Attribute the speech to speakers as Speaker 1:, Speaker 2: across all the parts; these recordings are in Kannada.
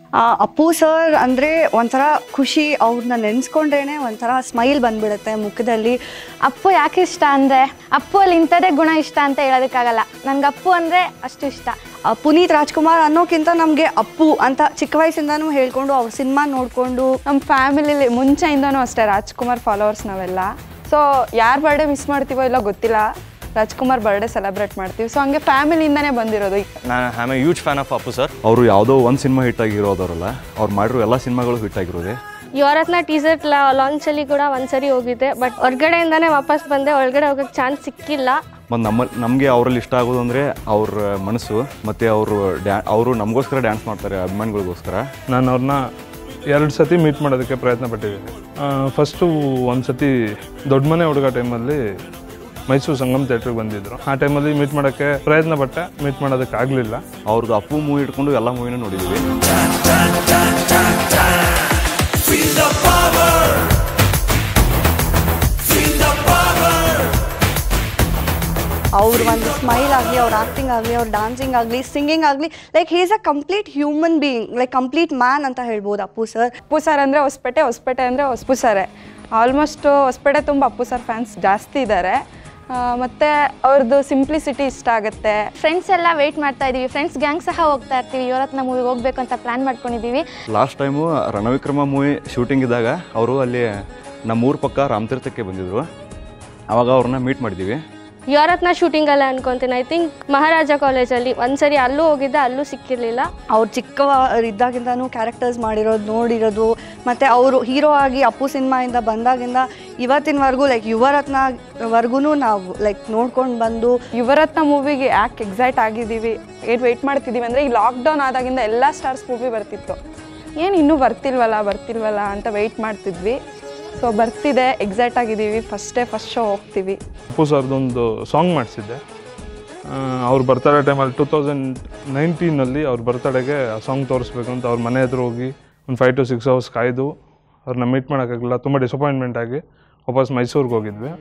Speaker 1: ಆ, ಅಪ್ಪು ಸರ್ ಅಂದರೆ ಒಂಥರ ಖುಷಿ ಅವ್ರನ್ನ ನೆನೆಸ್ಕೊಂಡ್ರೇನೆ ಒಂಥರ ಸ್ಮೈಲ್ ಬಂದ್ಬಿಡುತ್ತೆ ಮುಖದಲ್ಲಿ
Speaker 2: ಅಪ್ಪು ಯಾಕೆ ಇಷ್ಟ ಅಂದರೆ ಅಪ್ಪು ಅಲ್ಲಿ ಇಂಥದ್ದೇ ಗುಣ ಇಷ್ಟ ಅಂತ ಹೇಳೋದಕ್ಕಾಗಲ್ಲ ನನಗೆ ಅಪ್ಪು ಅಂದರೆ ಅಷ್ಟು ಇಷ್ಟ
Speaker 1: ಆ, ಪುನೀತ್ ರಾಜ್ಕುಮಾರ್ ಅನ್ನೋಕ್ಕಿಂತ ನಮಗೆ ಅಪ್ಪು ಅಂತ ಚಿಕ್ಕ ವಯಸ್ಸಿಂದನೂ ಹೇಳ್ಕೊಂಡು ಅವ್ರ ಸಿನಿಮಾ ನೋಡಿಕೊಂಡು
Speaker 3: ನಮ್ಮ ಫ್ಯಾಮಿಲಿಲಿ ಮುಂಚೆಯಿಂದನೂ ಅಷ್ಟೇ ರಾಜ್ಕುಮಾರ್ ಫಾಲೋವರ್ಸ್ ನಾವೆಲ್ಲ ಸೊ ಯಾರ ಬರ್ಡೇ ಮಿಸ್ ಮಾಡ್ತೀವೋ ಇಲ್ಲ ಗೊತ್ತಿಲ್ಲ ರಾಜ್ಕುಮಾರ್ ಬರ್ಡೇ ಸೆಲೆಬ್ರೇಟ್ ಮಾಡ್ತೀವಿ ಸೊ ಹಂಗೆ ಫ್ಯಾಮಿಲಿಯಿಂದನೇ ಬಂದಿರೋದು
Speaker 4: ನಾನು I am a huge fan of Appu sir
Speaker 5: ಅವರು ಯಾವುದೋ ಒಂದು ಸಿನಿಮಾ ಹಿಟ್ ಆಗಿರೋದವ್ರಲ್ಲ ಅವ್ರು ಮಾಡಿರೋ ಎಲ್ಲ ಸಿನಿಮಾಗಳು ಹಿಟ್ ಆಗಿರೋದೆ
Speaker 6: ಯುವರತ್ನ ಟೀಸರ್ ಲಾಂಚಲ್ಲಿ ಕೂಡ ಒಂದ್ಸರಿ ಹೋಗಿದ್ದೆ ಬಟ್ ಹೊರಗಡೆಯಿಂದಾನೇ ವಾಪಸ್ ಬಂದೆ ಒಳಗಡೆ ಹೋಗೋಕ್ಕೆ ಚಾನ್ಸ್ ಸಿಕ್ಕಿಲ್ಲ
Speaker 5: ಮತ್ತು ನಮ್ಮ ನಮಗೆ ಅವರಲ್ಲಿ ಇಷ್ಟ ಆಗೋದು ಅಂದರೆ ಅವ್ರ ಮನಸ್ಸು ಮತ್ತು ಅವರು ಡ್ಯಾ ಅವರು ನಮಗೋಸ್ಕರ ಡ್ಯಾನ್ಸ್ ಮಾಡ್ತಾರೆ ಅಭಿಮಾನಿಗಳಿಗೋಸ್ಕರ
Speaker 7: ನಾನು ಅವ್ರನ್ನ ಎರಡು ಸತಿ ಮೀಟ್ ಮಾಡೋದಕ್ಕೆ ಪ್ರಯತ್ನ ಪಟ್ಟಿದ್ದೀನಿ ಫಸ್ಟು ಒಂದು ಸತಿ ದೊಡ್ಡ ಮನೆ ಹುಡುಗ ಟೈಮಲ್ಲಿ ಮೈಸೂರು ಸಂಗಮ್ ಥಿಯೇಟ್ರಿಗೆ ಬಂದಿದ್ರು ಆ ಟೈಮಲ್ಲಿ ಮೀಟ್ ಮಾಡೋಕ್ಕೆ ಪ್ರಯತ್ನ ಪಟ್ಟೆ ಮೀಟ್ ಮಾಡೋದಕ್ಕೆ ಆಗಲಿಲ್ಲ
Speaker 5: ಅವ್ರದ್ದು ಅಪ್ಪು ಮೂವಿ ಇಟ್ಕೊಂಡು ಎಲ್ಲ ಮೂವಿನೂ ನೋಡಿದ್ದೀವಿ
Speaker 1: ಅವ್ರ ಒಂದು ಸ್ಮೈಲ್ ಆಗಲಿ ಅವ್ರ ಆ್ಯಕ್ಟಿಂಗ್ ಆಗಲಿ ಅವ್ರ ಡಾನ್ಸಿಂಗ್ ಆಗಲಿ ಸಿಂಗಿಂಗ್ ಆಗಲಿ like he's a complete human being like complete man ಅಂತ ಹೇಳ್ಬೋದು ಅಪ್ಪು ಸರ್
Speaker 3: ಅಪ್ಪು ಸರ್ ಅಂದರೆ ಹೊಸಪೇಟೆ ಹೊಸಪೇಟೆ ಅಂದರೆ ಅಪ್ಪು ಸರೇ ಆಲ್ಮೋಸ್ಟ್ ಹೊಸಪೇಟೆ ತುಂಬ ಅಪ್ಪು ಸರ್ ಫ್ಯಾನ್ಸ್ ಜಾಸ್ತಿ ಇದ್ದಾರೆ ಮತ್ತು ಅವ್ರದ್ದು ಸಿಂಪ್ಲಿಸಿಟಿ ಇಷ್ಟ ಆಗುತ್ತೆ
Speaker 2: ಫ್ರೆಂಡ್ಸ್ ಎಲ್ಲ ವೆಯ್ಟ್ ಮಾಡ್ತಾ ಇದೀವಿ ಫ್ರೆಂಡ್ಸ್ ಗ್ಯಾಂಗ್ ಸಹ ಹೋಗ್ತಾ ಇರ್ತೀವಿ ಇವರತ್ನ ಮೂವಿಗೆ ಹೋಗ್ಬೇಕು ಅಂತ ಪ್ಲ್ಯಾನ್ ಮಾಡ್ಕೊಂಡಿದ್ದೀವಿ
Speaker 5: last time Ranavikrama movie shooting ಇದ್ದಾಗ ಅವರು ಅಲ್ಲಿ ನಮ್ಮೂರ ಪಕ್ಕ ರಾಮತೀರ್ಥಕ್ಕೆ ಬಂದಿದ್ರು ಆವಾಗ ಅವ್ರನ್ನ ಮೀಟ್ ಮಾಡಿದ್ದೀವಿ
Speaker 6: ಯುವರತ್ನ ಶೂಟಿಂಗಲ್ಲ ಅನ್ಕೊತೀನಿ ಐ ಥಿಂಕ್ ಮಹಾರಾಜ ಕಾಲೇಜಲ್ಲಿ ಒಂದ್ಸರಿ ಅಲ್ಲೂ ಹೋಗಿದ್ದೆ ಅಲ್ಲೂ ಸಿಕ್ಕಿರಲಿಲ್ಲ
Speaker 1: ಅವ್ರು ಚಿಕ್ಕ ಇದ್ದಾಗಿಂದನೂ ಕ್ಯಾರೆಕ್ಟರ್ಸ್ ಮಾಡಿರೋದು ನೋಡಿರೋದು ಮತ್ತು ಅವರು ಹೀರೋ ಆಗಿ ಅಪ್ಪು ಸಿನಿಮಾಯಿಂದ ಬಂದಾಗಿಂದ ಇವತ್ತಿನವರೆಗೂ ಲೈಕ್ ಯುವರತ್ನವರೆಗೂ ನಾವು ಲೈಕ್ ನೋಡ್ಕೊಂಡು ಬಂದು
Speaker 3: ಯುವರತ್ನ ಮೂವಿಗೆ ಯಾಕೆ ಎಕ್ಸೈಟ್ ಆಗಿದ್ದೀವಿ ಏನು ವೆಯ್ಟ್ ಮಾಡ್ತಿದ್ದೀವಿ ಅಂದರೆ ಈ ಲಾಕ್ಡೌನ್ ಆದಾಗಿಂದ ಎಲ್ಲ ಸ್ಟಾರ್ಸ್ ಮೂವಿ ಬರ್ತಿತ್ತು ಏನು ಇನ್ನೂ ಬರ್ತಿಲ್ವಲ್ಲ ಬರ್ತಿಲ್ವಲ್ಲ ಅಂತ ವೆಯ್ಟ್ ಮಾಡ್ತಿದ್ವಿ ಸೊ ಬರ್ತಿದೆ ಎಕ್ಸೈಟ್ ಆಗಿದ್ದೀವಿ ಫಸ್ಟೇ ಫಸ್ಟ್ ಶೋ ಹೋಗ್ತೀವಿ
Speaker 7: ಅಪ್ಪು ಸರ್ದೊಂದು ಸಾಂಗ್ ಮಾಡಿಸಿದ್ದೆ ಅವ್ರ ಬರ್ತಡೇ ಟೈಮಲ್ಲಿ ಟೂ ತೌಸಂಡ್ ನೈನ್ಟೀನಲ್ಲಿ ಅವ್ರ ಬರ್ತಡೇಗೆ ಆ ಸಾಂಗ್ ತೋರಿಸ್ಬೇಕು ಅಂತ ಅವ್ರ ಮನೆ ಹತ್ರ ಹೋಗಿ ಒಂದು ಫೈವ್ ಟು ಸಿಕ್ಸ್ ಅವರ್ಸ್ ಕಾಯ್ದು ಅವ್ರನ್ನ ಮೀಟ್ ಮಾಡೋಕ್ಕಾಗಲಿಲ್ಲ ತುಂಬ ಡಿಸಪಾಯಿಂಟ್ಮೆಂಟ್ ಆಗಿ ವಾಪಸ್ ಮೈಸೂರಿಗೆ ಹೋಗಿದ್ವಿ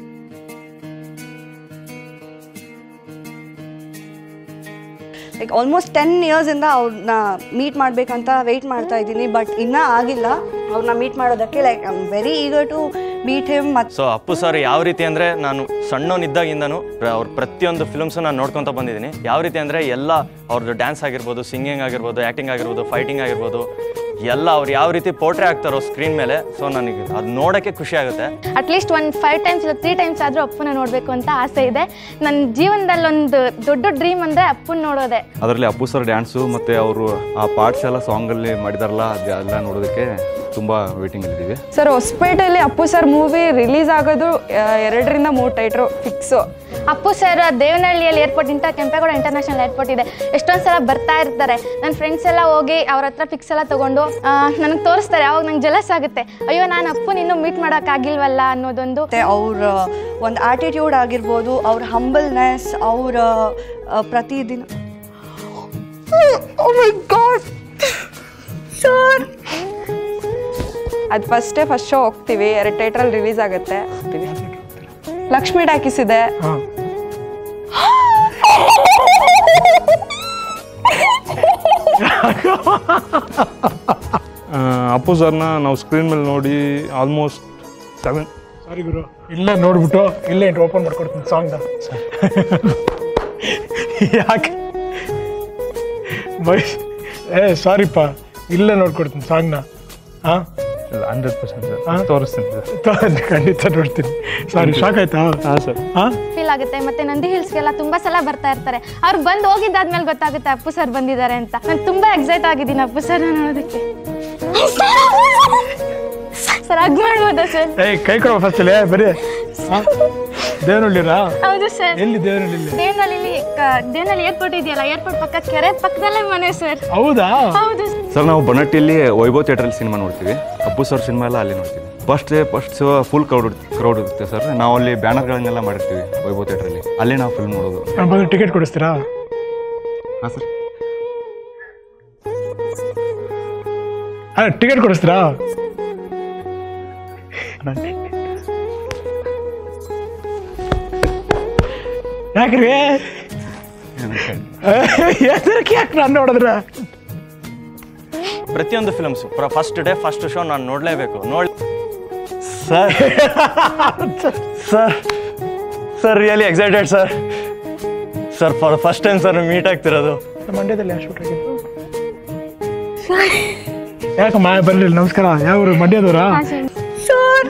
Speaker 1: ಲೈಕ್ ಆಲ್ಮೋಸ್ಟ್ ಟೆನ್ ಇಯರ್ಸಿಂದ ಅವ್ರನ್ನ ಮೀಟ್ ಮಾಡಬೇಕಂತ ವೆಯ್ಟ್ ಮಾಡ್ತಾ ಇದ್ದೀನಿ ಬಟ್ ಇನ್ನೂ ಆಗಿಲ್ಲ ಅವ್ರನ್ನ ಮೀಟ್ ಮಾಡೋದಕ್ಕೆ like I am very eager to meet him ಮತ್ತು
Speaker 4: ಸೊ ಅಪ್ಪು ಸರ್ ಯಾವ ರೀತಿ ಅಂದರೆ ನಾನು ಸಣ್ಣವನಿದ್ದಾಗಿಂದನೂ ಅವ್ರ ಪ್ರತಿಯೊಂದು ಫಿಲ್ಮ್ಸು ನಾನು ನೋಡ್ಕೊತ ಬಂದಿದ್ದೀನಿ ಯಾವ ರೀತಿ ಅಂದರೆ ಎಲ್ಲ ಅವ್ರದ್ದು ಡ್ಯಾನ್ಸ್ ಆಗಿರ್ಬೋದು ಸಿಂಗಿಂಗ್ ಆಗಿರ್ಬೋದು ಆ್ಯಕ್ಟಿಂಗ್ ಆಗಿರ್ಬೋದು ಫೈಟಿಂಗ್ ಆಗಿರ್ಬೋದು ಎಲ್ಲ ಅವ್ರು ಯಾವ ರೀತಿ ಪೋರ್ಟ್ರೇ ಆಗ್ತಾರೋ ಸ್ಕ್ರೀನ್ ಮೇಲೆ ಸೊ ನನಗೆ ಅದು ನೋಡೋಕ್ಕೆ ಖುಷಿ ಆಗುತ್ತೆ
Speaker 2: ಅಟ್ಲೀಸ್ಟ್ ಒಂದು ಫೈವ್ ಟೈಮ್ಸ್ ಇಲ್ಲ ತ್ರೀ ಟೈಮ್ಸ್ ಆದರೂ ಅಪ್ಪನ ನೋಡಬೇಕು ಅಂತ ಆಸೆ ಇದೆ ನನ್ನ ಜೀವನದಲ್ಲಿ ಒಂದು ದೊಡ್ಡ ಡ್ರೀಮ್ ಅಂದರೆ ಅಪ್ಪನ ನೋಡೋದೆ
Speaker 5: ಅದರಲ್ಲಿ ಅಪ್ಪು ಸರ್ ಡ್ಯಾನ್ಸು ಮತ್ತು ಅವರು ಆ ಪಾರ್ಟ್ಸ್ ಎಲ್ಲ ಸಾಂಗಲ್ಲಿ ಮಾಡಿದಾರಲ್ಲ ಅದೆಲ್ಲ ನೋಡೋದಕ್ಕೆ ತುಂಬ ವೇಟಿಂಗಲ್ಲಿದ್ದೀವಿ
Speaker 3: ಸರ್ ಹೊಸಪೇಟೆಯಲ್ಲಿ ಅಪ್ಪು ಸರ್ ಮೂವಿ ರಿಲೀಸ್ ಆಗೋದು ಆ, ಎರಡರಿಂದ ಮೂರು ಟೈಟ್ರು ಫಿಕ್ಸು
Speaker 2: ಅಪ್ಪು ಸರ್ ದೇವನಹಳ್ಳಿಯಲ್ಲಿ ಏರ್ಪೋರ್ಟ್ ಇಂಟ ಕೆಂಪೇಗೌಡ ಇಂಟರ್ನ್ಯಾಷನಲ್ ಏರ್ಪೋರ್ಟ್ ಇದೆ ಎಷ್ಟೊಂದು ಸಲ ಬರ್ತಾ ಇರ್ತಾರೆ ನನ್ನ ಫ್ರೆಂಡ್ಸ್ ಎಲ್ಲ ಹೋಗಿ ಅವ್ರ ಹತ್ರ ಫಿಕ್ಸ್ ಎಲ್ಲ ತೊಗೊಂಡು ನನಗೆ ತೋರಿಸ್ತಾರೆ ಅವಾಗ ನಂಗೆ ಜಲಸ್ ಆಗುತ್ತೆ ಅಯ್ಯೋ ನಾನು ಅಪ್ಪನ ಇನ್ನೂ ಮೀಟ್ ಮಾಡೋಕ್ಕಾಗಿಲ್ವಲ್ಲ ಅನ್ನೋದೊಂದು
Speaker 1: ಅವ್ರ ಒಂದು ಆಟಿಟ್ಯೂಡ್ ಆಗಿರ್ಬೋದು ಅವ್ರ ಹಂಬಲ್ನೆಸ್ ಅವರ ಪ್ರತಿದಿನ ಸರ್
Speaker 3: ಅದು ಫಸ್ಟೇ ಫಸ್ಟ್ ಶೋ ಹೋಗ್ತೀವಿ ಎರಡು ಥಿಯೇಟ್ರಲ್ಲಿ ರಿಲೀಸ್ ಆಗುತ್ತೆ ಹೋಗ್ತೀವಿ ಲಕ್ಷ್ಮಿ ಟಾಕೀಸ್ ಇದೆ
Speaker 7: ಆ, ಅಪ್ಪು ಸರ್ನ ನಾವು ಸ್ಕ್ರೀನ್ ಮೇಲೆ ನೋಡಿ ಆಲ್ಮೋಸ್ಟ್ ಸೆವೆನ್
Speaker 8: ಸಾರಿ ಗುರು ಇಲ್ಲೇ ನೋಡ್ಬಿಟ್ಟು ಇಲ್ಲೇ ಓಪನ್ ಮಾಡ್ಕೊಡ್ತೀನಿ ಸಾಂಗ್ನ ಯಾಕೆ ಬೈ ಏ ಸಾರಿಪ್ಪ ಇಲ್ಲೇ ನೋಡ್ಕೊಡ್ತೀನಿ ಸಾಂಗ್ನ ಹಾಂ
Speaker 7: ಹಂಡ್ರೆಡ್ ಪರ್ಸೆಂಟ್ ಸರ್ ತೋರಿಸ್ತೀನಿ ಸರ್
Speaker 8: ಖಂಡಿತ ನೋಡ್ತೀನಿ ಸಾರಿ ಶಾಕ್ ಆಯ್ತಾ
Speaker 7: ಹಾಂ ಸರ್
Speaker 8: ಹಾಂ
Speaker 2: ಫೀಲ್ ಆಗುತ್ತೆ ಮತ್ತೆ ನಂದಿ ಹಿಲ್ಸ್ಗೆಲ್ಲ ತುಂಬಾ ಸಲ ಬರ್ತಾ ಇರ್ತಾರೆ ಅವ್ರು ಬಂದು ಹೋಗಿದ್ದಾದ್ಮೇಲೆ ಗೊತ್ತಾಗುತ್ತೆ ಅಪ್ಪು ಸರ್ ಬಂದಿದ್ದಾರೆ ಅಂತ ನಾನು ತುಂಬಾ ಎಕ್ಸೈಟ್ ಆಗಿದ್ದೀನಿ ಅಪ್ಪು ಸರ್ ನೋಡೋದಕ್ಕೆ ಸರ್ ಅಗ್ ಮಾಡ್ಬೋದಾ ಸರ್
Speaker 8: ಏಯ್ ಕೈ ಕೊಡುವ ಫಸ್ಟ್ ಇಲ್ಲಿ ಬರೀ ಹಾಂ ದೇವನಹಳ್ಳಿರಾ
Speaker 2: ಹೌದು ಸರ್
Speaker 8: ಎಲ್ಲಿ ದೇವನಹಳ್ಳಿ
Speaker 2: ದೇವನಹಳ್ಳಿ ದೇವನಹಳ್ಳಿ ಏರ್ಪೋರ್ಟ್ ಇದೆಯಲ್ಲ ಏರ್ಪೋರ್ಟ್ ಪಕ್ಕ ಕೆರೆ ಪಕ್ಕದಲ್ಲೇ ಮನೆ ಸರ್
Speaker 8: ಹೌದಾ
Speaker 2: ಹೌದು
Speaker 5: ಸರ್ ನಾವು ಬನಟ್ಟಿಯಲ್ಲಿ ವೈಭವ್ ಥಿಯೇಟ್ರಲ್ಲಿ ಸಿನಿಮಾ ನೋಡ್ತೀವಿ ಅಪ್ಪು ಸರ್ ಸಿನಿಮಾ ಎಲ್ಲ ಅಲ್ಲಿ ನೋಡ್ತೀವಿ first first show full crowd crowd ಇರುತ್ತೆ ಸರ್ ನಾವು ಅಲ್ಲಿ ಬ್ಯಾನರ್ಗಳನ್ನೆಲ್ಲ ಮಾಡಿರ್ತೀವಿ ವೈಭವ್ ಥಿಯೇಟ್ರಲ್ಲಿ ಅಲ್ಲೇ ನಾವು ಫಿಲ್ಮ್ ನೋಡೋದು
Speaker 8: ನಾನು ಬಂದು ಟಿಕೆಟ್ ಕೊಡಿಸ್ತೀರಾ
Speaker 5: ಹಾಂ ಸರ್
Speaker 8: ಅಲ್ಲ ಟಿಕೆಟ್ ಕೊಡಿಸ್ತೀರಾ ಯಾಕ್ರಿ ಎದಕ್ಕೆ ಯಾಕೆ ನಾನು ನೋಡಿದ್ರ
Speaker 4: ಪ್ರತಿಯೊಂದು films first day first show ನಾನು ನೋಡಲೇಬೇಕು ನೋಡಿ sir sir sir really excited sir sir for first time sir meet ಆಗ್ತಿರೋದು
Speaker 8: ಮಂಡ್ಯದಲ್ಲಿ ಯಾವ ಶೂಟ್ ಆಗಿದ್ದು ಯಾಕಮ್ಮ ಬರಲಿಲ್ಲ ನಮಸ್ಕಾರ ಯಾವ ಮಂಡ್ಯದವರಾ
Speaker 1: sir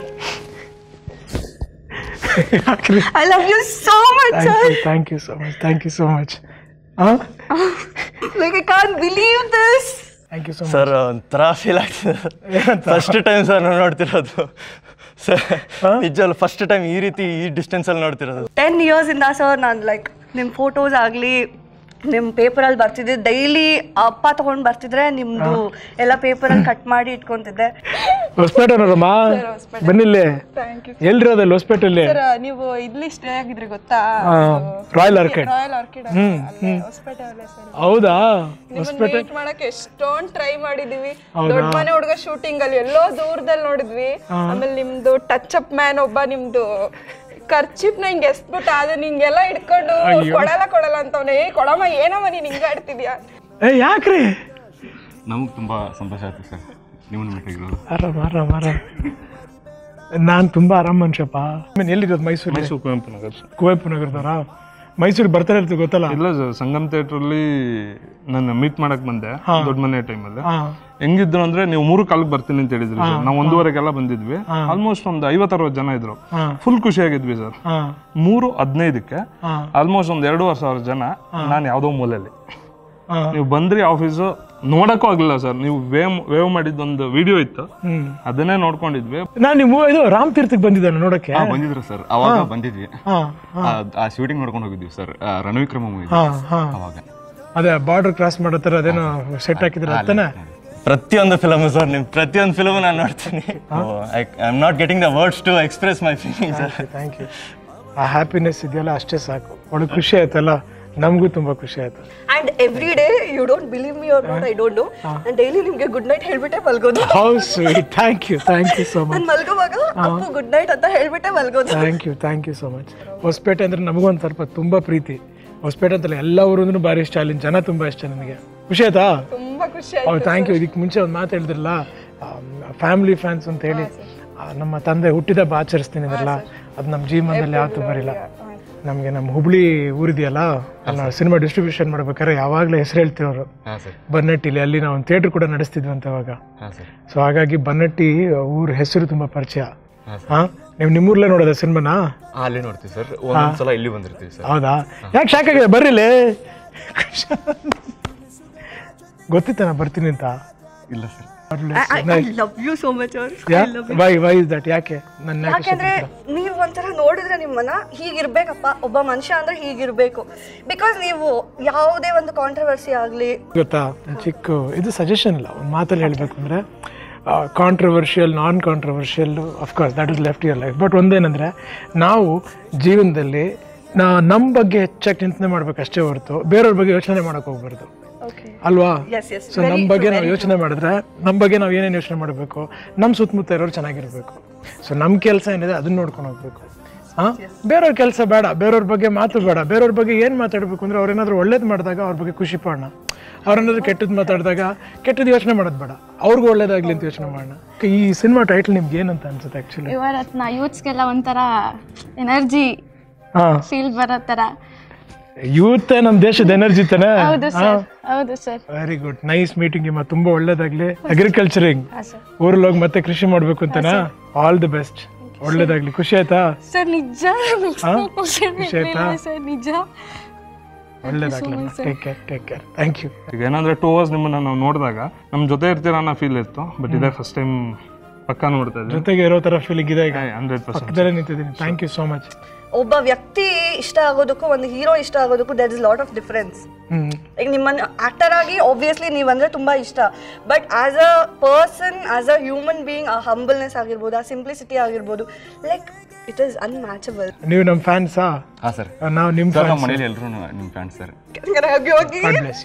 Speaker 1: I love you so much sir
Speaker 8: thank you so much thank you so much ಹಾಂ
Speaker 1: like I can't believe this
Speaker 8: thank you so much
Speaker 4: sir ಒಂಥರ ಫೀಲ್ ಆಗ್ತಿದೆ ಫಸ್ಟ್ ಟೈಮ್ ಸರ್ ನಾನು ನೋಡ್ತಿರೋದು ಸರ್ ನಿಜವಲ್ಲ ಫಸ್ಟ್ ಟೈಮ್ ಈ ರೀತಿ ಈ ಡಿಸ್ಟೆನ್ಸಲ್ಲಿ ನೋಡ್ತಿರೋದು
Speaker 1: ಟೆನ್ ಇಯರ್ಸಿಂದ ಸರ್ ನಾನು ಲೈಕ್ ನಿಮ್ಮ ಫೋಟೋಸ್ ಆಗಲಿ ನಿಮ್ಮ ಪೇಪರಲ್ಲಿ ಬರ್ತಿದ್ದೆ ಡೈಲಿ ಅಪ್ಪ ತೊಗೊಂಡು ಬರ್ತಿದ್ರೆ ನಿಮ್ಮದು ಎಲ್ಲ ಪೇಪರಲ್ಲಿ ಕಟ್ ಮಾಡಿ ಇಟ್ಕೊತಿದ್ದೆ
Speaker 8: ಹೊಸಪೇಟೆನವರಮ್ಮ ಬನ್ನಿಲ್ಲಿ ಎಲ್ಲಿರೋದಲ್ಲಿ ಹೊಸಪೇಟೆಯಲ್ಲಿ
Speaker 3: ಸರ್ ನೀವು ಇಲ್ಲಿ ಸ್ಟೇ ಆಗಿದ್ರಿ ಗೊತ್ತಾ
Speaker 8: Royal Orchid
Speaker 3: Royal Orchid Hospet ಅಲ್ಲೇ ಸರ್
Speaker 8: ಹೌದಾ
Speaker 3: ನಿಮ್ಮನ್ನ ಮೀಟ್ ಮಾಡಕ್ಕೆ ಎಷ್ಟೊಂದ್ ಟ್ರೈ ಮಾಡಿದೀವಿ ದೊಡ್ಡ ಮನೆ ಹುಡುಗ ಶೂಟಿಂಗ್ ಅಲ್ಲಿ ಎಲ್ಲೋ ದೂರದಲ್ಲಿ ನೋಡಿದ್ವಿ ಆಮೇಲೆ ನಿಮ್ದು ಟಚ್ ಅಪ್ ಮ್ಯಾನ್ ಒಬ್ಬ ನಿಮ್ದು ಖರ್ಚಿಪ್ ನ ಹಿಂಗೆ ಎಸ್ಬಿಟ್ಟು ಅದು ನಿಂಗೆಲ್ಲ ಹಿಡ್ಕೊಂಡು ಕೊಡಲ್ಲ ಕೊಡಲ್ಲ ಅಂತವ್ನೆ ಏ ಕೊಡಮ್ಮ ಏನಮ್ಮ ನೀನ್ ಹಿಂಗ ಆಡ್ತಿದ್ಯಾ
Speaker 8: ಏ ಯಾಕ್ರಿ
Speaker 5: ನಮಗೆ ತುಂಬ ಸಂತೋಷ ಆಯ್ತು ಸರ್ ನಿಮ್ಮನ್ನು ಮೀಟಾಗಿರೋದು
Speaker 8: ಆರಾಮ್ ಆರಾಮ್ ಆರಾಮ್ ನಾನು ತುಂಬ ಆರಾಮ್ ಮನುಷ್ಯಪ್ಪ ಆಮೇಲೆ ಎಲ್ಲಿರೋದು ಮೈಸೂರು
Speaker 7: ಮೈಸೂರು ಕುವೆಂಪು ನಗರ ಸರ್
Speaker 8: ಕುವೆಂಪು ನಗರದವರಾ ಮೈಸೂರಿಗೆ ಬರ್ತಾರೆ ಇರ್ತೀವಿ ಗೊತ್ತಲ್ಲ
Speaker 7: ಇಲ್ಲ ಸರ್ ಸಂಗಮ್ ಥಿಯೇಟ್ರಲ್ಲಿ ನಾನು ಮೀಟ್ ಮಾಡಕ್ ಬಂದೆ ದೊಡ್ಡ ಮನೆ ಟೈಮಲ್ಲಿ
Speaker 8: ಹಾಂ
Speaker 7: ಹೆಂಗಿದ್ರು ಅಂದ್ರೆ ನೀವು ಮೂರು ಕಾಲಕ್ಕೆ ಬರ್ತೀನಿ ಅಂತ ಹೇಳಿದ್ರಿ ಸರ್ ನಾವು ಒಂದೂವರೆಗೆಲ್ಲ ಬಂದಿದ್ವಿ ಆಲ್ಮೋಸ್ಟ್ ಒಂದು ಐವತ್ತರವತ್ತು ಜನ ಇದ್ರು ಫುಲ್ ಖುಷಿಯಾಗಿದ್ವಿ ಸರ್
Speaker 8: ಹಾಂ
Speaker 7: ಮೂರು ಹದಿನೈದಕ್ಕೆ
Speaker 8: ಹಾಂ
Speaker 7: ಆಲ್ಮೋಸ್ಟ್ ಒಂದು ಎರಡೂವರೆ ಸಾವಿರ ಜನ ನಾನು ಯಾವುದೋ ಮೂಲೆಯಲ್ಲಿ
Speaker 8: ಹಾಂ
Speaker 7: ನೀವು ಬಂದ್ರಿ ಆಫೀಸು ನೋಡಕ್ಕೂ ಆಗಲಿಲ್ಲ ಸರ್ ನೀವು ವೇವ್ ವೇವ್ ಮಾಡಿದ್ದೊಂದು ವಿಡಿಯೋ ಇತ್ತು
Speaker 8: ಹ್ಮ್
Speaker 7: ಅದನ್ನೇ ನೋಡ್ಕೊಂಡಿದ್ವಿ
Speaker 8: ನಾನು ನೀವು ಇದು ರಾಮ್ ತೀರ್ಥಕ್ಕೆ ಬಂದಿದ್ದಾನೆ ನೋಡಕ್ಕೆ
Speaker 5: ಹಾಂ ಬಂದಿದ್ರು ಸರ್ ಅವಾಗ ಬಂದಿದ್ವಿ
Speaker 8: ಹಾಂ
Speaker 5: ಆ- ಆ ಶೂಟಿಂಗ್ ನೋಡ್ಕೊಂಡು ಹೋಗಿದ್ವಿ ಸರ್ ರಣವಿಕ್ರಮ ಮೂವಿ
Speaker 8: ಹಾಂ ಹಾಂ
Speaker 5: ಅವಾಗ
Speaker 8: ಅದೇ ಬಾರ್ಡರ್ ಕ್ರಾಸ್ ಮಾಡೋ ಥರ ಅದೇನೋ ಸೆಟ್ ಹಾಕಿದ್ರೆ ಅಂತಾನೆ
Speaker 4: ಪ್ರತಿಯೊಂದು ಫಿಲಮ್ ಸರ್ ನಿಮ್ಮ ಪ್ರತಿಯೊಂದು ಫಿಲಮ್ ನಾನು ನೋಡ್ತೀನಿ I am not getting the words to express my feeling sir
Speaker 8: thank you ಆ ಹ್ಯಾಪಿನೆಸ್ ಇದೆಯಲ್ಲ ಅಷ್ಟೇ ಸಾಕು ಒಳಗೆ ಖುಷಿ ಆಯ್ತಲ್ಲ ನಮಗೂ ತುಂಬ ಖುಷಿ ಆಯ್ತು
Speaker 1: and every day you don't believe me or not I don't know ನಾನು ಡೈಲಿ ನಿಮಗೆ ಗುಡ್ ನೈಟ್ ಹೇಳ್ಬಿಟ್ಟೆ ಮಲ್ಗೋದು
Speaker 8: how sweet thank you thank you so much
Speaker 1: ನಾನು ಮಲ್ಗೋವಾಗ ಅಪ್ಪು ಗುಡ್ ನೈಟ್ ಅಂತ ಹೇಳ್ಬಿಟ್ಟೆ ಮಲ್ಗೋದು
Speaker 8: thank you thank you so much Hospet ಅಂದರೆ ನಮಗೊಂದು ಸ್ವಲ್ಪ ತುಂಬ ಪ್ರೀತಿ ಹೊಸಪೇಟೆ ಅಂತಲ್ಲ ಎಲ್ಲ ಊರಿಂದೂ ಭಾರಿ ಇಷ್ಟ ಅಲ್ಲಿನ ಜನ ತುಂಬ ಇಷ್ಟ ನನಗೆ ಖುಷಿ ಆಯ್ತಾ
Speaker 3: ತುಂಬಾ ಖುಷಿ
Speaker 8: ಹೌದು ಥ್ಯಾಂಕ್ ಯು ಇದಕ್ಕೆ ಮುಂಚೆ ಒಂದು ಮಾತು ಹೇಳಿದ್ರಲ್ಲ ಫ್ಯಾಮಿಲಿ ಫ್ಯಾನ್ಸ್ ಅಂತ ಹೇಳಿ ಆ, ನಮ್ಮ ತಂದೆ ಹುಟ್ಟಿದ ಹಬ್ಬ ಆಚರಿಸ್ತೀನಿ ಅಂದ್ರಲ್ಲ ಅದು ನಮ್ಮ ಜೀವನದಲ್ಲಿ ಯಾವತ್ತೂ ಬರಿಲ್ಲ ನಮಗೆ ನಮ್ಮ ಹುಬ್ಳಿ ಊರಿದೆಯಲ್ಲ ಅಲ್ಲಿ ನಾವು ಸಿನಿಮಾ ಡಿಸ್ಟ್ರಿಬ್ಯೂಷನ್ ಮಾಡ್ಬೇಕಾದ್ರೆ ಯಾವಾಗಲೂ ಹೆಸರು ಹೇಳ್ತಿರೋರು
Speaker 5: ಹಾಂ ಸರ್
Speaker 8: ಬನ್ನಟ್ಟಿಲಿ ಅಲ್ಲಿ ನಾವು ಒಂದು ಥಿಯೇಟ್ರ್ ಕೂಡ ನಡೆಸ್ತಿದ್ವಿ ಅಂತ ಅವಾಗ
Speaker 5: ಹಾಂ ಸರ್
Speaker 8: ಸೊ ಹಾಗಾಗಿ ಬನ್ನಟ್ಟಿ ಊರ ಹೆಸರು ತುಂಬ ಪರಿಚಯ ಹಾಂ ನೀವು ನಿಮ್ಮೂರ್ಲೇ ನೋಡೋದ ಸಿನಿಮಾನಾ
Speaker 5: ಅಲ್ಲಿ ನೋಡ್ತೀವಿ ಸರ್ ಒಂದೊಂದ್ಸಲ ಇಲ್ಲಿ ಬಂದಿರ್ತೀವಿ ಸರ್
Speaker 8: ಹೌದಾ ಯಾಕೆ ಶಾಕ್ ಆಗಿದೆ ಬರ್ರಿಲಿ ಗೊತ್ತಿತ್ತ ನಾ ಬರ್ತೀನಿ ಅಂತ
Speaker 5: ಇಲ್ಲ sir
Speaker 1: I love you so much ಅವ್ರು
Speaker 8: ವೈ ವೈ ಇಸ್ ದಟ್ ಯಾಕೆ ನನ್ನ ಯಾಕೆ
Speaker 1: ಯಾಕೆಂದ್ರೆ ನೀವು ಒಂಥರ ನೋಡಿದ್ರೆ ನಿಮ್ಮನ್ನ ಹೀಗಿರ್ಬೇಕಪ್ಪ ಒಬ್ಬ ಮನುಷ್ಯ ಅಂದ್ರೆ ಹೀಗಿರ್ಬೇಕು ಬಿಕಾಸ್ ನೀವು ಯಾವುದೇ ಒಂದು ಕಾಂಟ್ರವರ್ಸಿ ಆಗಲಿ
Speaker 8: ಗೊತ್ತಾ ಒಂದ್ ಚಿಕ್ಕ ಇದು ಸಜೆಷನ್ ಇಲ್ಲ ಒಂದು ಮಾತಲ್ಲಿ ಹೇಳಬೇಕು ಅಂದರೆ controversial non controversial of course that is left your life but ಒಂದೇನೆಂದರೆ ನಾವು ಜೀವನದಲ್ಲಿ ನಾ ನಮ್ಮ ಬಗ್ಗೆ ಹೆಚ್ಚಾಗಿ ಚಿಂತನೆ ಮಾಡ್ಬೇಕು ಅಷ್ಟೇ ಹೊರತು ಬೇರೆಯವ್ರ ಬಗ್ಗೆ ಯೋಚನೆ ಮಾಡೋಕೆ ಹೋಗ್ಬಾರ್ದು ಅಲ್ವಾ
Speaker 1: Yes, yes.
Speaker 8: ಸೊ ನಮ್ಮ ಬಗ್ಗೆ ನಾವು ಯೋಚನೆ ಮಾಡಿದ್ರೆ ನಮ್ಮ ಬಗ್ಗೆ ನಾವು ಏನೇನು ಯೋಚನೆ ಮಾಡಬೇಕು ನಮ್ಮ ಸುತ್ತಮುತ್ತ ಇರೋರು ಚೆನ್ನಾಗಿರ್ಬೇಕು ಸೊ ನಮ್ಮ ಕೆಲಸ ಏನಿದೆ ಅದನ್ನ ನೋಡ್ಕೊಂಡು ಹೋಗ್ಬೇಕು ಹಾಂ ಬೇರೆಯವ್ರ ಕೆಲಸ ಬೇಡ ಬೇರೆಯವ್ರ ಬಗ್ಗೆ ಮಾತು ಬೇಡ ಬೇರೆಯವ್ರ ಬಗ್ಗೆ ಏನು ಮಾತಾಡಬೇಕು ಅಂದರೆ ಅವ್ರೇನಾದ್ರೂ ಒಳ್ಳೇದು ಮಾಡಿದಾಗ ಅವ್ರ ಬಗ್ಗೆ ಖುಷಿ ಪಡೋಣ ಅವ್ರೇನಾದ್ರೂ ಕೆಟ್ಟದ್ದು ಮಾತಾಡಿದಾಗ ಕೆಟ್ಟದ್ದು ಯೋಚನೆ ಮಾಡೋದು ಬೇಡ ಅವ್ರಿಗೂ ಒಳ್ಳೇದಾಗ್ಲಿ ಅಂತ ಯೋಚನೆ ಮಾಡೋಣ ಈ ಸಿನಿಮಾ ಟೈಟಲ್ ನಿಮ್ಗೆ ಏನಂತ ಅನ್ಸುತ್ತೆ ಆ್ಯಕ್ಚುಲಿ
Speaker 2: ಯುವರತ್ನ ಯೂತ್ಸ್ಗೆಲ್ಲ ಒಂಥರ ಎನರ್ಜಿ
Speaker 8: ಹಾಂ
Speaker 2: ಫೀಲ್ ಬರೋ ಥರ
Speaker 8: ಯೂತ್ ನಮ್ಮ ದೇಶದ ಎನರ್ಜಿ ತಾನೆ
Speaker 2: ಹೌದು ಸರ್ ಹೌದು sir
Speaker 8: very good nice meeting ನಿಮ್ಮ ತುಂಬ ಒಳ್ಳೇದಾಗ್ಲಿ ಅಗ್ರಿಕಲ್ಚರಿಂಗ್
Speaker 2: ಹಾಂ ಸರ್
Speaker 8: ಊರಲ್ಲಿ ಹೋಗಿ ಮತ್ತೆ ಕೃಷಿ ಮಾಡ್ಬೇಕು ಅಂತನಾ ಆಲ್ ದಿ ಬೆಸ್ಟ್ ಒಳ್ಳೇದಾಗ್ಲಿ ಖುಷಿ ಆಯ್ತಾ
Speaker 2: ಸರ್ ನಿಜ ಖುಷಿ
Speaker 8: ಖುಷಿ ಆಯ್ತಾ
Speaker 2: ಸರ್ ನಿಜ
Speaker 8: ಒಳ್ಳೇದಾಗ್ಲಿ take care take care thank you
Speaker 7: ಈಗ ಏನಂದ್ರೆ ಟೂ ಅವರ್ಸ್ ನಿಮ್ಮನ್ನ ನಾವು ನೋಡಿದಾಗ ನಮ್ಮ ಜೊತೆ ಇರ್ತೀರ ಅನ್ನೋ ಫೀಲ್ ಇತ್ತು ಬಟ್ ಇದೇ ಫಸ್ಟ್ ಟೈಮ್ ಪಕ್ಕ ನೋಡ್ತಾ ಇದ್ದೆ
Speaker 8: ಜೊತೆಗೆ ಇರೋ ತರ ಫೀಲಿಂಗ್ ಇದೆ ಈಗ
Speaker 7: ಹಂಡ್ರೆಡ್ ಪರ್ಸೆಂಟ್
Speaker 8: ಪಕ್ಕದಲ್ಲೇ ನಿಂತಿದ್ದೀನಿ ಥ್ಯಾಂಕ್ ಯು ಸೋ ಮಚ್
Speaker 1: ಒಬ್ಬ ವ್ಯಕ್ತಿ ಇಷ್ಟ ಆಗೋದಕ್ಕೂ ಒಂದು ಹೀರೋ ಇಷ್ಟ ಆಗೋದಕ್ಕೂ there is lot of difference
Speaker 8: hmm
Speaker 1: ಈಗ ನಿಮ್ಮನ್ನು ಆಕ್ಟರ್ ಆಗಿ ಆಬ್ವಿಯಸ್ಲಿ ನೀವಂದ್ರೆ ತುಂಬಾ ಇಷ್ಟ but as a person as a human being ಆ ಹಂಬಲ್ನೆಸ್ ಆಗಿರ್ಬೋದು ಆ ಸಿಂಪ್ಲಿಸಿಟಿ ಆಗಿರ್ಬೋದು ಲೈಕ್ ಇಟ್ ಈಸ್ ಅನ್ಮ್ಯಾಚಬಲ್
Speaker 8: ನೀವು ನಮ್ಮ ಫ್ಯಾನ್ಸಾ
Speaker 5: ಹಾಂ ಸರ್
Speaker 8: ನಾವು ನಿಮ್ಮ
Speaker 5: ಸರ್ ನಮ್ಮ
Speaker 8: ಫ್ಯಾನ್ಸ್
Speaker 5: ಮನೇಲಿ ಎಲ್ಲರೂ ನಿಮ್ಮ ಫ್ಯಾನ್ಸ್ ಸರ್
Speaker 1: ಹೋಗಿ ಹೋಗಿ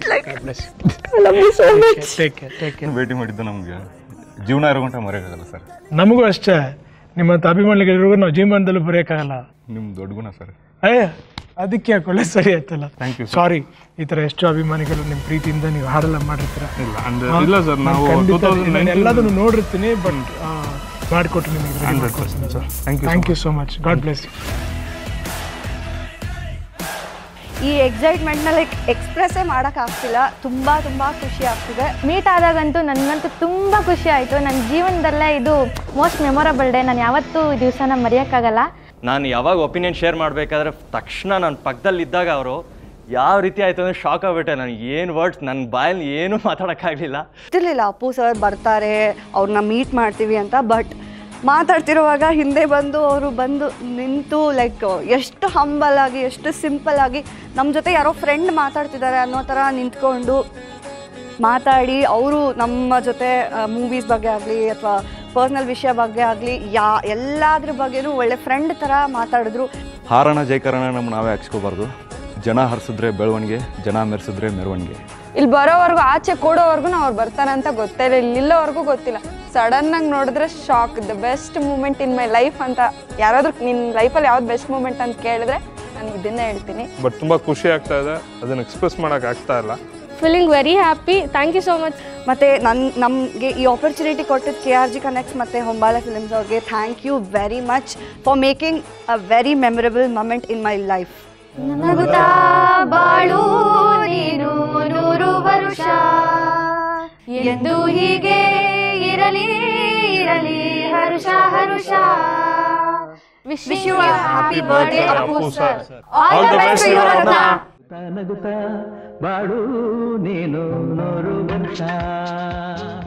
Speaker 8: ಟೇಕ್ ಕೇರ್ ಟೇಕ್ ಕೇರ್
Speaker 5: ಭೇಟಿ ಮಾಡಿದ್ದು ನಮಗೆ ಜೀವನ ಇರೋ ಗಂಟ ಮರೆಯೋಕ್ಕಾಗಲ್ಲ ಸರ್
Speaker 8: ನಮಗೂ ಅಷ್ಟೇ ನಿಮ್ಮಂತ ಅಭಿಮಾನಿಗಳಿಗೂ ನಾವು ಜೀವನದಲ್ಲೂ ಬರೆಯೋಕ್ಕಾಗಲ್ಲ
Speaker 5: ನಿಮ್ಮ ದೊಡ್ಡ ಗುಣ ಸರ್
Speaker 8: ಅಯ್ಯ ಅದಕ್ಕೆ ಯಾಕೊಳ್ಳೆ ಸರಿ ಆಯ್ತಲ್ಲ ಸಾರಿ ಈ ಥರ ಎಷ್ಟು ಅಭಿಮಾನಿಗಳು ನಿಮ್ಮ ಪ್ರೀತಿಯಿಂದ ನೀವು ಹಾಡೆಲ್ಲ ಮಾಡಿರ್ತೀರ
Speaker 7: ಇಲ್ಲ ಅಂದ್ರೆ ಇಲ್ಲ ಸರ್ ನಾವು ಟೂ ತೌಸಂಡ್
Speaker 8: ನಾನು ಎಲ್ಲದನ್ನು ನೋಡಿರ್ತೀನಿ ಬಟ್ ಮಾಡಿಕೊಟ್ಟು ನಿಮಗೆ
Speaker 7: hundred percent sir thank you
Speaker 8: thank you so much God bless you
Speaker 1: ಈ ಎಕ್ಸೈಟ್ಮೆಂಟ್ನ ಲೈಕ್ ಎಕ್ಸ್ಪ್ರೆಸ್ಸೇ ಮಾಡೋಕ್ಕಾಗ್ತಿಲ್ಲ ತುಂಬ ತುಂಬ ಖುಷಿ ಆಗ್ತಿದೆ
Speaker 2: ಮೀಟ್ ಆದಾಗಂತೂ ನನಗಂತೂ ತುಂಬ ಖುಷಿ ಆಯಿತು ನನ್ನ ಜೀವನದಲ್ಲೇ ಇದು ಮೋಸ್ಟ್ ಮೆಮೊರಬಲ್ ಡೇ ನಾನು ಯಾವತ್ತೂ ಈ ದಿವಸನ ಮರೆಯೋಕ್ಕಾಗಲ್ಲ
Speaker 4: ನಾನು ಯಾವಾಗ ಒಪಿನಿಯನ್ ಶೇರ್ ಮಾಡಬೇಕಾದ್ರೆ ತಕ್ಷಣ ನನ್ನ ಪಕ್ಕದಲ್ಲಿದ್ದಾಗ ಅವರು ಯಾವ ರೀತಿ ಆಯಿತು ಅಂದರೆ ಶಾಕ್ ಆಗಿಬಿಟ್ಟೆ ನನಗೆ ಏನು ವರ್ಡ್ಸ್ ನನ್ನ ಬಾಯಲ್ಲಿ ಏನೂ ಮಾತಾಡೋಕ್ಕಾಗಲಿಲ್ಲ
Speaker 1: ಗೊತ್ತಿರಲಿಲ್ಲ ಅಪ್ಪು ಸರ್ ಬರ್ತಾರೆ ಅವ್ರನ್ನ ಮೀಟ್ ಮಾಡ್ತೀವಿ ಅಂತ ಬಟ್ ಮಾತಾಡ್ತಿರುವಾಗ ಹಿಂದೆ ಬಂದು ಅವರು ಬಂದು ನಿಂತು ಲೈಕ್ ಎಷ್ಟು ಹಂಬಲ್ ಆಗಿ ಎಷ್ಟು ಸಿಂಪಲ್ ಆಗಿ ನಮ್ಮ ಜೊತೆ ಯಾರೋ ಫ್ರೆಂಡ್ ಮಾತಾಡ್ತಿದ್ದಾರೆ ಅನ್ನೋ ಥರ ನಿಂತ್ಕೊಂಡು ಮಾತಾಡಿ ಅವರು ನಮ್ಮ ಜೊತೆ ಮೂವೀಸ್ ಬಗ್ಗೆ ಆಗಲಿ ಅಥವಾ ಪರ್ಸ್ನಲ್ ವಿಷಯ ಬಗ್ಗೆ ಆಗಲಿ ಯಾ ಎಲ್ಲಾದ್ರ ಬಗ್ಗೆನೂ ಒಳ್ಳೆ ಫ್ರೆಂಡ್ ಥರ ಮಾತಾಡಿದ್ರು
Speaker 5: ಹಾರಣ ಜೈಕರಣ ನಮ್ಮ ನಾವೇ ಹಾಕ್ಸ್ಕೋಬಾರ್ದು ಜನ ಹರಿಸಿದ್ರೆ ಬೆಳವಣಿಗೆ ಜನ ಮೆರೆಸಿದ್ರೆ ಮೆರವಣಿಗೆ
Speaker 3: ಇಲ್ಲಿ ಬರೋವರೆಗೂ ಆಚೆ ಕೂಡೋವರೆಗೂ ಅವ್ರು ಬರ್ತಾರೆ ಅಂತ ಗೊತ್ತೇ ಇಲ್ಲ ಇಲ್ಲಿ ಇಲ್ಲೋವರೆಗೂ ಗೊತ್ತಿಲ್ಲ ಸಡನ್ ಆಗಿ ನೋಡಿದ್ರೆ shock the best moment in my life ಅಂತ ಯಾರಾದ್ರೂ ನಿನ್ನ ಲೈಫಲ್ಲಿ ಯಾವ್ದು ಬೆಸ್ಟ್ ಮೂಮೆಂಟ್ ಅಂತ ಕೇಳಿದ್ರೆ ನಾನು ಇದನ್ನೇ ಹೇಳ್ತೀನಿ
Speaker 7: ಬಟ್ ತುಂಬ ಖುಷಿ ಆಗ್ತಾ ಇದೆ ಅದನ್ನು ಎಕ್ಸ್ಪ್ರೆಸ್ ಮಾಡೋಕೆ ಆಗ್ತಾ ಇಲ್ಲ
Speaker 6: feeling very happy thank you so much
Speaker 1: ಮತ್ತು ನನ್ನ ನಮಗೆ ಈ ಆಪರ್ಚುನಿಟಿ ಕೊಟ್ಟಿದ್ದು ಕೆ ಆರ್ ಜಿ ಕನೆಕ್ಟ್ಸ್ ಮತ್ತು ಹೊಂಬಾಳೆ ಫಿಲ್ಮ್ಸ್ ಅವ್ರಿಗೆ thank you very much for making a very memorable moment in my life
Speaker 2: ನಗುತ್ತಾ ಬಾಳು ನೀನು ನೂರು ವರುಷ ಎಂದು ಹೀಗೆ ಇರಲಿ ಇರಲಿ ಹರುಷ ಹರುಷ wish you happy birthday Appu sir all the best Yuvarathnaa
Speaker 9: ನಗುತ್ತಾ ಬಾಳು ನೀನು ನೂರು ವರ್ಷ